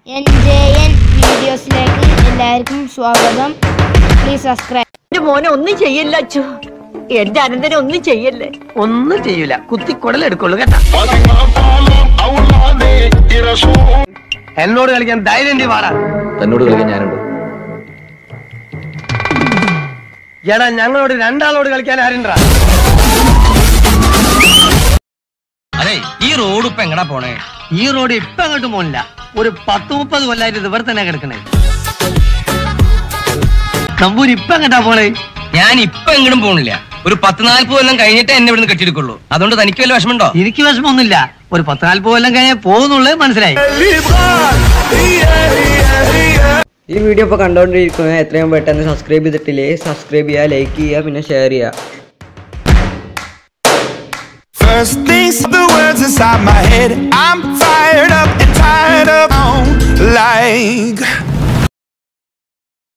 N J N വീഡിയോസിലേക്ക് എല്ലാവർക്കും സ്വാഗതം please subscribe എന്റെ മോനെ ഒന്നും ചെയ്യല്ല അച്ചു എന്റെ അനന്തനെ ഒന്നും ചെയ്യല്ലേ ഒന്നും ചെയ്യൂല കുത്തി കുടലെടുക്കുള്ളൂ കേട്ടാ എന്നോട് കളിക്കാൻ ധൈര്യം ഉണ്ട് വാടാ തന്നോട് കളിക്കാൻ ഞാനുണ്ട് എടാ ഞങ്ങളോട് രണ്ടാളോട് കളിക്കാൻ ആരുണ്ടാ അതെ ഈ റോഡ് ഇപ്പൊ എങ്ങടാ പോണേ ഈ റോഡ് ഇപ്പൊ അങ്ങോട്ട് പോണില്ല ഒരു പത്ത് മുപ്പത് കൊല്ലായിട്ട് ഇത് ഇവിടെ തന്നെ കിടക്കണേ നമ്പൂരി ഇപ്പൊ എങ്ങട്ടാ പോണേ ഞാൻ ഇപ്പൊ എങ്ങടും പോണില്ല ഒരു പത്ത് നാല്പത് കൊല്ലം കഴിഞ്ഞിട്ടേ എന്നെ ഇവിടുന്ന് കെട്ടിയെടുക്കുള്ളൂ അതുകൊണ്ട് തനിക്ക് വല്ല വിഷമമുണ്ടോ എനിക്ക് വിഷമമൊന്നുമില്ല ഒരു പത്ത് നാല്പത് കൊല്ലം കഴിഞ്ഞാൽ പോകുന്നുള്ളത് മനസ്സിലായി ഈ വീഡിയോ ഇപ്പോൾ കണ്ടുകൊണ്ടിരിക്കുന്നത് എത്രയും പെട്ടെന്ന് സബ്സ്ക്രൈബ് ചെയ്തിട്ടില്ലേ സബ്സ്ക്രൈബ് ചെയ്യുക ലൈക്ക് ചെയ്യുക പിന്നെ ഷെയർ ചെയ്യുക First things, the words inside my head. I'm fired up and tired of like